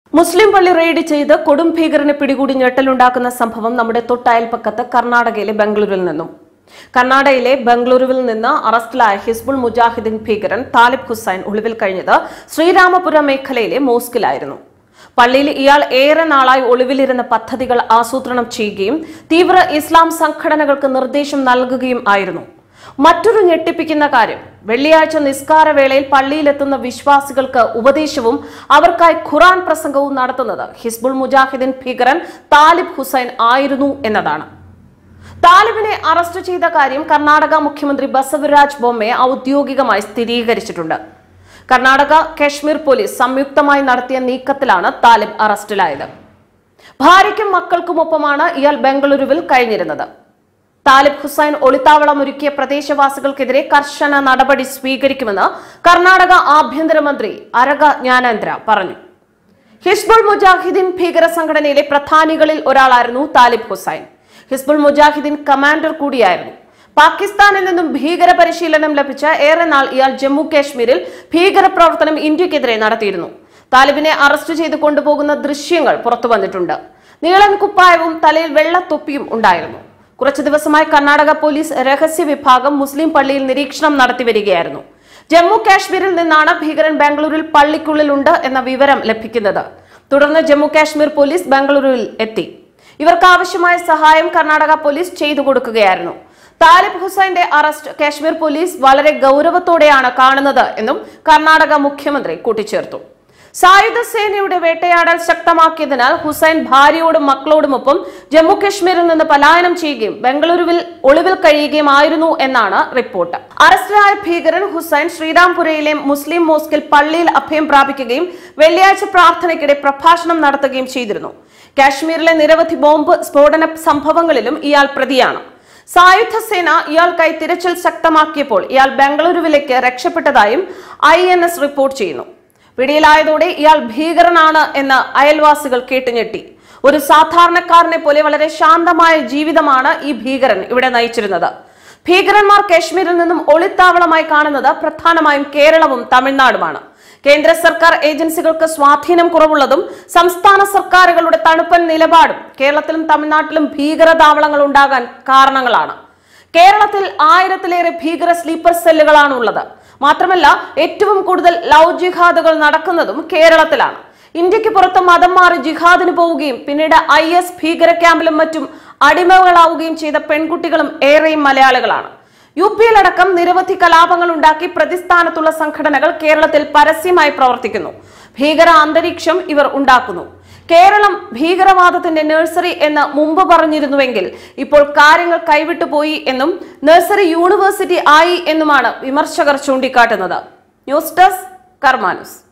മുസ്ലിം പള്ളി റെയ്ഡ് ചെയ്ത് കൊടും ഭീകരനെ പിടികൂടി ഞെട്ടലുണ്ടാക്കുന്ന സംഭവം നമ്മുടെ തൊട്ടയൽപ്പക്കത്ത് കർണാടകയിലെ ബംഗളൂരുവിൽ നിന്നും കർണാടകയിലെ ബംഗളൂരുവിൽ നിന്ന് അറസ്റ്റിലായ ഹിസ്ബുൾ മുജാഹിദ്ദീൻ ഭീകരൻ താലിബ് ഹുസൈൻ ഒളിവിൽ കഴിഞ്ഞത് ശ്രീരാമപുരം മേഖലയിലെ മോസ്കിലായിരുന്നു പള്ളിയിൽ ഇയാൾ ഏറെ നാളായി ഒളിവിലിരുന്ന പദ്ധതികൾ ആസൂത്രണം ചെയ്യുകയും തീവ്ര ഇസ്ലാം സംഘടനകൾക്ക് നിർദ്ദേശം നൽകുകയും ആയിരുന്നു മറ്റൊരു ഞെട്ടിപ്പിക്കുന്ന കാര്യം വെള്ളിയാഴ്ച നിസ്കാരവേളയിൽ പള്ളിയിലെത്തുന്ന വിശ്വാസികൾക്ക് ഉപദേശവും അവർക്കായി ഖുറാൻ പ്രസംഗവും നടത്തുന്നത് ഹിസ്ബുൾ മുജാഹിദ്ദീൻ ഭീകരൻ താലിബ് ഹുസൈൻ ആയിരുന്നു എന്നതാണ് താലിബിനെ അറസ്റ്റ് ചെയ്ത കാര്യം കർണാടക മുഖ്യമന്ത്രി ബസവരാജ് ബൊമ്മെ ഔദ്യോഗികമായി സ്ഥിരീകരിച്ചിട്ടുണ്ട് കർണാടക കശ്മീർ പോലീസ് സംയുക്തമായി നടത്തിയ നീക്കത്തിലാണ് താലിബ് അറസ്റ്റിലായത് ഭാര്യയ്ക്കും മക്കൾക്കുമൊപ്പമാണ് ഇയാൾ ബംഗളൂരുവിൽ കഴിഞ്ഞിരുന്നത് താലിബ് ഹുസൈൻ ഒളിത്താവളമൊരുക്കിയ പ്രദേശവാസികൾക്കെതിരെ കർശന നടപടി സ്വീകരിക്കുമെന്ന് കർണാടക ആഭ്യന്തരമന്ത്രി അരക ജ്ഞാനേന്ദ്ര പറഞ്ഞു ഹിസ്ബുൾ മുജാഹിദ്ദീൻ ഭീകര സംഘടനയിലെ പ്രധാനികളിൽ ഒരാളായിരുന്നു താലിബ് ഹുസൈൻ ഹിസ്ബുൾ മുജാഹിദ്ദീൻ കമാൻഡർ കൂടിയായിരുന്നു പാകിസ്ഥാനിൽ നിന്നും ഭീകര പരിശീലനം ലഭിച്ച ഏറെ നാൾ ഇയാൾ ജമ്മു കാശ്മീരിൽ ഭീകരപ്രവർത്തനം ഇന്ത്യക്കെതിരെ നടത്തിയിരുന്നു താലിബിനെ അറസ്റ്റ് ചെയ്ത് കൊണ്ടുപോകുന്ന ദൃശ്യങ്ങൾ പുറത്തു വന്നിട്ടുണ്ട് നീളൻ കുപ്പായവും തലയിൽ വെള്ളത്തൊപ്പിയും ഉണ്ടായിരുന്നു കുറച്ചു ദിവസമായി കർണാടക പോലീസ് രഹസ്യ വിഭാഗം മുസ്ലിം പള്ളിയിൽ നിരീക്ഷണം നടത്തി വരികയായിരുന്നു ജമ്മു കാശ്മീരിൽ നിന്നാണ് ഭീകരൻ ബാംഗ്ലൂരിൽ പള്ളിക്കുള്ളിലുണ്ട് എന്ന വിവരം ലഭിക്കുന്നത് തുടർന്ന് ജമ്മു കാശ്മീർ പോലീസ് ബാംഗ്ലൂരിൽ എത്തി ഇവർക്ക് ആവശ്യമായ സഹായം കർണാടക പോലീസ് ചെയ്തു കൊടുക്കുകയായിരുന്നു താലിബ് ഹുസൈന്റെ അറസ്റ്റ് കാശ്മീർ പോലീസ് വളരെ ഗൗരവത്തോടെയാണ് കാണുന്നത് എന്നും കർണാടക മുഖ്യമന്ത്രി കൂട്ടിച്ചേർത്തു സായുധ സേനയുടെ വേട്ടയാടൽ ശക്തമാക്കിയതിനാൽ ഹുസൈൻ ഭാര്യയോടും മക്കളോടുമൊപ്പം ജമ്മു കശ്മീരിൽ നിന്ന് പലായനം ചെയ്യുകയും ബംഗളൂരുവിൽ ഒളിവിൽ കഴിയുകയുമായിരുന്നു എന്നാണ് റിപ്പോർട്ട് അറസ്റ്റിലായ ഭീകരൻ ഹുസൈൻ ശ്രീരാംപുരയിലെ മുസ്ലിം മോസ്കിൽ പള്ളിയിൽ അഭയം പ്രാപിക്കുകയും വെള്ളിയാഴ്ച പ്രാർത്ഥനയ്ക്കിടെ പ്രഭാഷണം നടത്തുകയും ചെയ്തിരുന്നു കാശ്മീരിലെ നിരവധി ബോംബ് സ്ഫോടന സംഭവങ്ങളിലും ഇയാൾ പ്രതിയാണ് സായുധ സേന ഇയാൾക്കായി തിരച്ചിൽ ശക്തമാക്കിയപ്പോൾ ഇയാൾ ബംഗളൂരുവിലേക്ക് രക്ഷപ്പെട്ടതായും ഐ എൻ എസ് റിപ്പോർട്ട് ചെയ്യുന്നു പിടിയിലായതോടെ ഇയാൾ ഭീകരനാണ് എന്ന് അയൽവാസികൾ കേട്ടുഞെട്ടി ഒരു സാധാരണക്കാരനെ പോലെ വളരെ ശാന്തമായ ജീവിതമാണ് ഈ ഭീകരൻ ഇവിടെ നയിച്ചിരുന്നത് ഭീകരന്മാർ കാശ്മീരിൽ നിന്നും ഒളിത്താവളമായി കാണുന്നത് പ്രധാനമായും കേരളവും തമിഴ്നാടുമാണ് കേന്ദ്ര സർക്കാർ ഏജൻസികൾക്ക് സ്വാധീനം കുറവുള്ളതും സംസ്ഥാന സർക്കാരുകളുടെ തണുപ്പൻ നിലപാടും കേരളത്തിലും തമിഴ്നാട്ടിലും ഭീകരതാവളങ്ങൾ ഉണ്ടാകാൻ കാരണങ്ങളാണ് കേരളത്തിൽ ആയിരത്തിലേറെ ഭീകര സ്ലീപ്പർ സെല്ലുകളാണ് ഉള്ളത് മാത്രമല്ല ഏറ്റവും കൂടുതൽ ലവ് ജിഹാദുകൾ നടക്കുന്നതും കേരളത്തിലാണ് ഇന്ത്യക്ക് പുറത്ത് മതം മാറി ജിഹാദിന് പോവുകയും പിന്നീട് ഐ എസ് ഭീകര ക്യാമ്പിലും മറ്റും അടിമകളാവുകയും ചെയ്ത പെൺകുട്ടികളും ഏറെയും മലയാളികളാണ് യു പിയിലടക്കം നിരവധി കലാപങ്ങൾ ഉണ്ടാക്കി പ്രതിസ്ഥാനത്തുള്ള സംഘടനകൾ കേരളത്തിൽ പരസ്യമായി പ്രവർത്തിക്കുന്നു ഭീകര അന്തരീക്ഷം ഇവർ ഉണ്ടാക്കുന്നു കേരളം ഭീകരവാദത്തിന്റെ നഴ്സറി എന്ന് മുമ്പ് പറഞ്ഞിരുന്നുവെങ്കിൽ ഇപ്പോൾ കാര്യങ്ങൾ കൈവിട്ടു പോയി എന്നും നഴ്സറി യൂണിവേഴ്സിറ്റി ആയി എന്നുമാണ് വിമർശകർ ചൂണ്ടിക്കാട്ടുന്നത് ന്യൂസ് ഡെസ്ക് കർമാനുസ്